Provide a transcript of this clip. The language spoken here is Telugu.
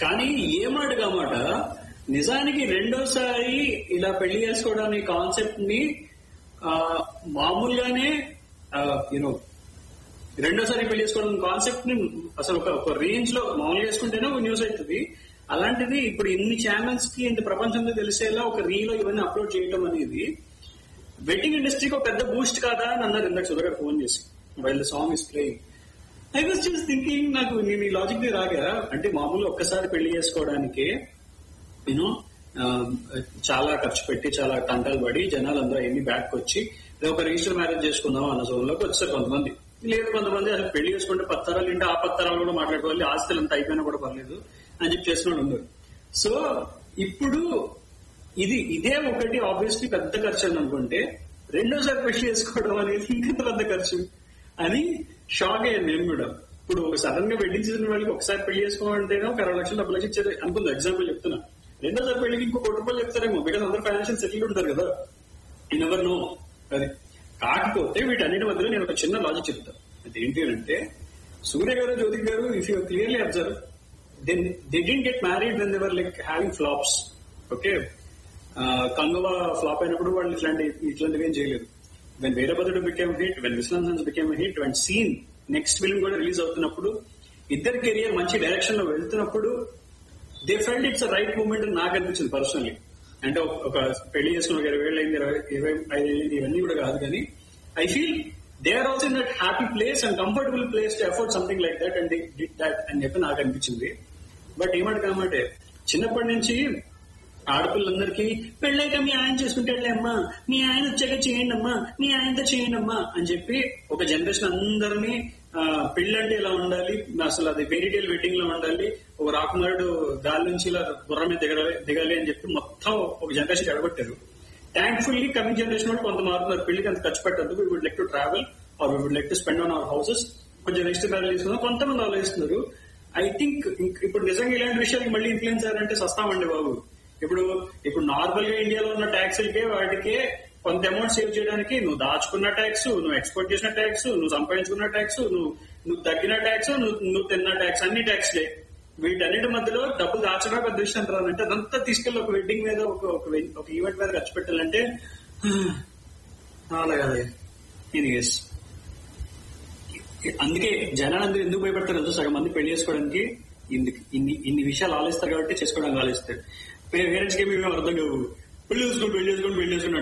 కానీ ఏ మాట కామాట నిజానికి రెండోసారి ఇలా పెళ్లి చేసుకోవడానికి కాన్సెప్ట్ ని ఆ, మామూలుగానే యూనో రెండోసారి పెళ్లి చేసుకోవడం కాన్సెప్ట్ ని అసలు ఒక ఒక రేంజ్ లో మామూలుగా చేసుకుంటేనే ఒక న్యూస్ అవుతుంది అలాంటిది ఇప్పుడు ఇన్ని ఛానల్స్ కి ఇంత ప్రపంచంలో తెలిసేలా ఒక రీల్ ఇవన్నీ అప్లోడ్ చేయడం అనేది వెడ్డింగ్ ఇండస్ట్రీకి ఒక పెద్ద బూస్ట్ కాదా అని అన్నారు ఇందాక సుధా గారు ఫోన్ చేసి while the song is playing I was just thinking నాకు నేను ఈ లాజిక్ రాగా అంటే మామూలు ఒక్కసారి పెళ్లి చేసుకోవడానికి యూనో చాలా ఖర్చు పెట్టి చాలా తంటాలు పడి జనాలు అందరూ ఎన్ని బ్యాక్ వచ్చి "రేపు ఒక రిజిస్టర్ మ్యారేజ్ చేసుకుందాం అన్న జోన్లోకి వచ్చారు కొంతమంది లేదు కొంతమంది అసలు పెళ్లి చేసుకుంటే పత్తరాలు ఇంటే ఆ పత్తరాలు కూడా మాట్లాడుకోవాలి ఆస్తులు అంత అయిపోయినా కూడా పర్లేదు అని చెప్పి చేస్తున్నాడు ఉన్నారు సో ఇప్పుడు ఇది ఇదే ఒకటి ఆబ్వియస్లీ పెద్ద ఖర్చు అని అనుకుంటే రెండోసారి పెళ్లి చేసుకోవడం అనేది ఇంకెంత పెద్ద ఖర్చు అని షాక్ అయ్యాను నేను కూడా ఇప్పుడు ఒక సడన్ గా వెడ్డింగ్ సీజన్ వాళ్ళకి ఒకసారి పెళ్లి చేసుకోవాలంటేనే ఒక అరవై లక్షలు డబ్బులకి ఇచ్చారు అనుకుందా ఎగ్జాంపుల్ చెప్తున్నా రెండోసారి పెళ్లికి ఇంకో కోటి రూపాయలు చెప్తారేమో బికాస్ అందరూ ఫైనాన్షియల్ సెటిల్ ఉంటారు కదా ఇన్ ఎవర్ నో అది కాకపోతే వీటన్నిటి మధ్యలో నేను ఒక చిన్న లాజిక్ చెప్తాను అదేంటి అంటే సూర్య గారు జ్యోతి గారు if you clearly observe then they didn't get married when they were like having flops okay Kanguva flop అయినప్పుడు వాళ్ళు ఇట్లాంటి ఇట్లాంటివి ఏం చేయలేదు when Veerabhadrudu became hit when Viswanathan's became hit when సీన్ నెక్స్ట్ ఫిల్మ్ కూడా రిలీజ్ అవుతున్నప్పుడు ఇద్దరు కెరియర్ మంచి డైరెక్షన్ లో వెళ్తున్నప్పుడు they felt it's right moment అని నాకు అనిపించింది పర్సనలీ అంటే ఒక- ఒక పెళ్లి చేసుకున్న ఒక ఇరవై ఏళ్ళు అయింది ఇరవై ఇరవై ఐదు అయింది, ఇవన్నీ కూడా కాదు కానీ I feel they are also in that happy place and comfortable place to afford something like that and did that అని చెప్పి నాకు అనిపించింది బట్ ఏమంటే కామంటే చిన్నప్పటి నుంచి ఆడపిల్లలందరికీ పెళ్ళైతే మీ ఆయన చేసుకుంటే అమ్మా మీ ఆయన వచ్చాక చేయండి అమ్మా మీ ఆయనతో చేయండి అమ్మా అని చెప్పి ఒక జనరేషన్ అందరినీ ఆ, పెళ్ళంటే ఇలా ఉండాలి అసలు అది ఫెరీటైల్ వెడ్డింగ్ లో ఉండాలి ఒక రాకుమారుడు గాలి నుంచి ఇలా గుర్రం మీద దిగాలి దిగాలి అని చెప్పి మొత్తం ఒక జనరేషన్ ఎడగొట్టారు థ్యాంక్ఫుల్లీ కమింగ్ జనరేషన్ కూడా కొంత మారుతున్నారు పెళ్లికి అంత ఖర్చు పెట్టద్దు we would like to travel or we would like to spend on our houses కొంచెం నెక్స్ట్ మ్యారేజ్ తీసుకున్నాం కొంతమంది ఆలోచిస్తున్నారు ఐ థింక్ ఇప్పుడు నిజంగా ఇలాంటి విషయాలు మళ్ళీ ఇన్ఫ్లుయెన్స్ అయ్యారంటే సస్తామండి బాబు ఇప్పుడు ఇప్పుడు నార్మల్ గా ఇండియాలో ఉన్న ట్యాక్సులకే వాటికే కొంత అమౌంట్ సేవ్ చేయడానికి నువ్వు దాచుకున్న ట్యాక్స్ నువ్వు ఎక్స్పోర్ట్ చేసిన ట్యాక్స్ నువ్వు సంపాదించుకున్న ట్యాక్స్ నువ్వు నువ్వు తగ్గిన ట్యాక్స్ నువ్వు నువ్వు తిన్న ట్యాక్స్ అన్ని ట్యాక్స్లే వీటన్నిటి మధ్యలో డబ్బులు దాచడం పెద్ద విషయం అంటారు అంటే అదంతా తీసుకెళ్లి ఒక వెడ్డింగ్ మీద ఒక ఒక వె- ఒక ఈవెంట్ మీద ఖర్చు పెట్టాలంటే అలాగే అలాగే ఎనీవేస్ అందుకే జనాలందరూ ఎందుకు భయపడతారు సగం మంది పెళ్లి చేసుకోవడానికి ఇన్ని ఇన్ని ఇన్ని విషయాలు ఆలోచిస్తారు కాబట్టి చేసుకోవడానికి ఆలోచిస్తారు పేరెంట్స్ కి మేము అర్థం కావు పెళ్లి చేసుకొని పెళ్లి చేసుకొని పెళ్లి చేసుకుని